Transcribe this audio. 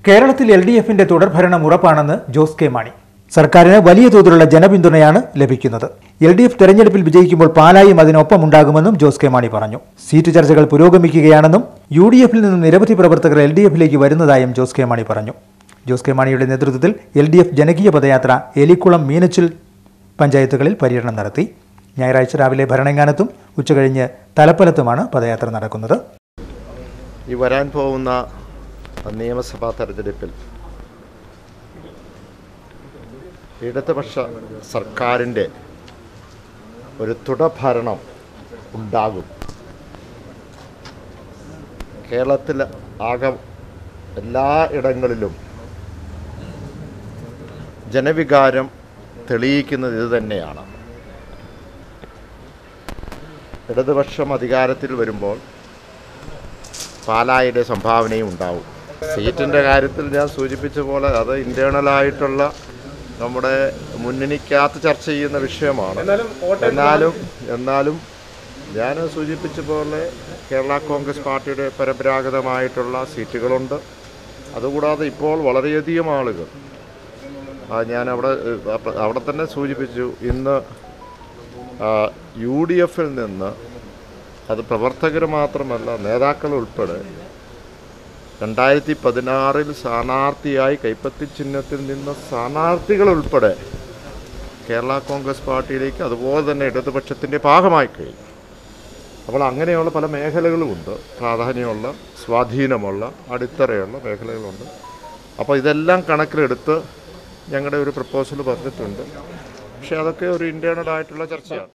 കേരളത്തിൽ L D എഫിന്റെ തുടർഭരണം ഉറപ്പാണെന്ന് ജോസ് കെ മാണി സർക്കാരിന് വലിയ തോതിലുള്ള ജനപിന്തുണയാണ് ലഭിക്കുന്നത് എൽ ഡി എഫ് തെരഞ്ഞെടുപ്പിൽ വിജയിക്കുമ്പോൾ പാലായും അതിനൊപ്പം ഉണ്ടാകുമെന്നും ജോസ് കെ മാണി പറഞ്ഞു സീറ്റ് ചർച്ചകൾ പുരോഗമിക്കുകയാണെന്നും യു ഡി എഫിൽ നിന്ന് നിരവധി പ്രവർത്തകർ എൽ ഡി എഫിലേക്ക് വരുന്നതായും ജോസ് കെ മാണി പറഞ്ഞു ജോസ് കെ മാണിയുടെ നേതൃത്വത്തിൽ എൽ ഡി എഫ് ജനകീയ പദയാത്ര എലിക്കുളം മീനച്ചിൽ പഞ്ചായത്തുകളിൽ പര്യടനം നടത്തി ഞായറാഴ്ച രാവിലെ ഭരണങ്ങാനത്തും ഉച്ചകഴിഞ്ഞ് തലപ്പലത്തുമാണ് പദയാത്ര നടക്കുന്നത് ഈ വരാൻ പോകുന്ന നിയമസഭാ തെരഞ്ഞെടുപ്പിൽ ഇടതുപക്ഷ സർക്കാരിൻ്റെ ഒരു തുടർഭരണം ഉണ്ടാകും കേരളത്തിൽ ആകെ എല്ലാ ഇടങ്ങളിലും ജനവികാരം തെളിയിക്കുന്നത് ഇത് തന്നെയാണ് ഇടതുപക്ഷം അധികാരത്തിൽ വരുമ്പോൾ പാലായുടെ സംഭാവനയും ഉണ്ടാവും സീറ്റിൻ്റെ കാര്യത്തിൽ ഞാൻ സൂചിപ്പിച്ച പോലെ അത് ഇൻറ്റേണലായിട്ടുള്ള നമ്മുടെ മുന്നണിക്കകത്ത് ചർച്ച ചെയ്യുന്ന വിഷയമാണ് എന്നാലും എന്നാലും ഞാൻ സൂചിപ്പിച്ച പോലെ കേരള കോൺഗ്രസ് പാർട്ടിയുടെ പരമ്പരാഗതമായിട്ടുള്ള സീറ്റുകളുണ്ട് അതുകൂടാതെ ഇപ്പോൾ വളരെയധികം ആളുകൾ ആ, ഞാൻ അവിടെ ഏഹ്, അപ്പ- അവിടെ തന്നെ സൂചിപ്പിച്ചു ഇന്ന് യു ഡി എഫിൽ നിന്ന് അത് പ്രവർത്തകർ മാത്രമല്ല നേതാക്കൾ ഉൾപ്പെടെ രണ്ടായിരത്തി പതിനാറിൽ സ്ഥാനാർത്ഥിയായി കൈപ്പത്തി ചിഹ്നത്തിൽ നിന്ന സ്ഥാനാർത്ഥികൾ ഉൾപ്പെടെ കേരള കോൺഗ്രസ് പാർട്ടിയിലേക്ക് അതുപോലെ തന്നെ ഇടതുപക്ഷത്തിൻ്റെ ഭാഗമായി കഴിഞ്ഞു അപ്പോൾ അങ്ങനെയുള്ള പല മേഖലകളുമുണ്ട് പ്രാധാന്യമുള്ള സ്വാധീനമുള്ള അടിത്തറയുള്ള മേഖലകളുണ്ട് അപ്പോൾ ഇതെല്ലാം കണക്കിലെടുത്ത് ഞങ്ങളുടെ ഒരു പ്രപ്പോസൽ പറഞ്ഞിട്ടുണ്ട് പക്ഷേ അതൊക്കെ ഒരു ഇൻറ്റേർണൽ ആയിട്ടുള്ള ചർച്ചയാണ്